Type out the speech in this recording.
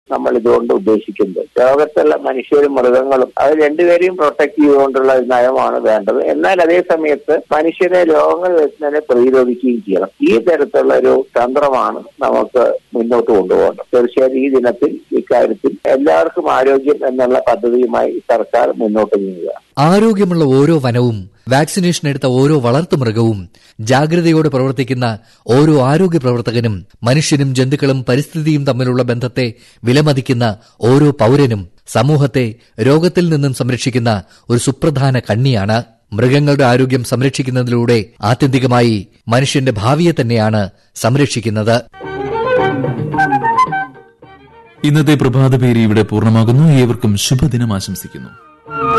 നമ്മൾ ഇതുകൊണ്ട് ഉദ്ദേശിക്കുന്നത് ലോകത്തുള്ള മനുഷ്യരും മൃഗങ്ങളും അത് രണ്ടുപേരെയും പ്രൊട്ടക്ട് ചെയ്തുകൊണ്ടുള്ള ഒരു നയമാണ് വേണ്ടത് എന്നാൽ അതേ സമയത്ത് മനുഷ്യരെ രോഗങ്ങൾ വരുന്നതിനെ പ്രതിരോധിക്കുകയും ചെയ്യണം ഈ തരത്തിലുള്ള ഒരു തന്ത്രമാണ് നമുക്ക് മുന്നോട്ട് കൊണ്ടുപോകേണ്ടത് തീർച്ചയായും ഈ ദിനത്തിൽ ഇക്കാര്യത്തിൽ എല്ലാവർക്കും ആരോഗ്യം എന്നുള്ള പദ്ധതിയുമായി സർക്കാർ മുന്നോട്ട് നീങ്ങുക ആരോഗ്യമുള്ള ഓരോ വനവും വാക്സിനേഷൻ എടുത്ത ഓരോ വളർത്തുമൃഗവും ജാഗ്രതയോടെ പ്രവർത്തിക്കുന്ന ഓരോ ആരോഗ്യ പ്രവർത്തകനും മനുഷ്യനും ജന്തുക്കളും പരിസ്ഥിതിയും തമ്മിലുള്ള ബന്ധത്തെ വിലമതിക്കുന്ന ഓരോ പൌരനും സമൂഹത്തെ രോഗത്തിൽ നിന്നും സംരക്ഷിക്കുന്ന ഒരു സുപ്രധാന കണ്ണിയാണ് മൃഗങ്ങളുടെ ആരോഗ്യം സംരക്ഷിക്കുന്നതിലൂടെ ആത്യന്തികമായി മനുഷ്യന്റെ ഭാവിയെ തന്നെയാണ് സംരക്ഷിക്കുന്നത് ഇന്നത്തെ പ്രഭാത പേര് ഇവിടെ പൂർണ്ണമാകുന്നു ഏവർക്കും ശുഭദിനം ആശംസിക്കുന്നു